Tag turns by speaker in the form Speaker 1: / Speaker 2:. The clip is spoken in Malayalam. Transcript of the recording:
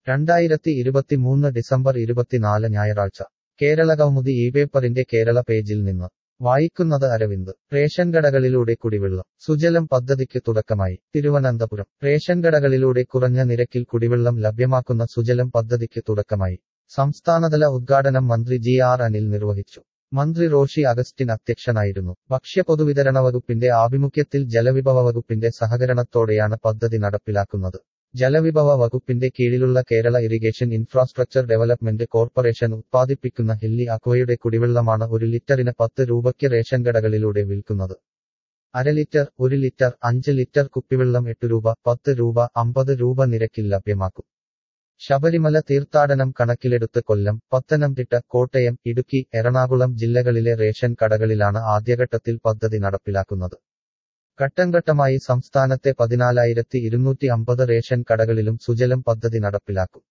Speaker 1: രണ്ടായിരത്തി ഇരുപത്തിമൂന്ന് ഡിസംബർ ഇരുപത്തിനാല് ഞായറാഴ്ച കേരള കൗമുദി ഈ പേപ്പറിന്റെ കേരള പേജിൽ നിന്ന് വായിക്കുന്നത് അരവിന്ദ് റേഷൻ കടകളിലൂടെ കുടിവെള്ളം സുജലം പദ്ധതിക്ക് തുടക്കമായി തിരുവനന്തപുരം റേഷൻ കടകളിലൂടെ കുറഞ്ഞ നിരക്കിൽ കുടിവെള്ളം ലഭ്യമാക്കുന്ന സുജലം പദ്ധതിക്ക് തുടക്കമായി സംസ്ഥാനതല ഉദ്ഘാടനം മന്ത്രി ജി ആർ അനിൽ നിർവഹിച്ചു മന്ത്രി റോഷി അഗസ്റ്റിൻ അധ്യക്ഷനായിരുന്നു ഭക്ഷ്യ പൊതുവിതരണ വകുപ്പിന്റെ ആഭിമുഖ്യത്തിൽ ജലവിഭവ വകുപ്പിന്റെ സഹകരണത്തോടെയാണ് പദ്ധതി നടപ്പിലാക്കുന്നത് ജലവിഭവ വകുപ്പിന്റെ കീഴിലുള്ള Kerala irrigation infrastructure development corporation ഉത്പാദിപ്പിക്കുന്ന ഹില്ലി അക്വയുടെ കുടിവെള്ളമാണ് ഒരു ലിറ്ററിന് പത്ത് രൂപയ്ക്ക് റേഷൻ കടകളിലൂടെ വിൽക്കുന്നത് അര ലിറ്റർ ഒരു ലിറ്റർ അഞ്ച് ലിറ്റർ കുപ്പിവെള്ളം എട്ട് രൂപ പത്ത് രൂപ അമ്പത് രൂപ നിരക്കിൽ ലഭ്യമാക്കും ശബരിമല തീർത്ഥാടനം കണക്കിലെടുത്ത് കൊല്ലം പത്തനംതിട്ട കോട്ടയം ഇടുക്കി എറണാകുളം ജില്ലകളിലെ റേഷൻ കടകളിലാണ് ആദ്യഘട്ടത്തിൽ പദ്ധതി നടപ്പിലാക്കുന്നത് ഘട്ടംഘട്ടമായി സംസ്ഥാനത്തെ പതിനാലായിരത്തി ഇരുന്നൂറ്റി അമ്പത് റേഷൻ കടകളിലും സുജലം പദ്ധതി നടപ്പിലാക്കും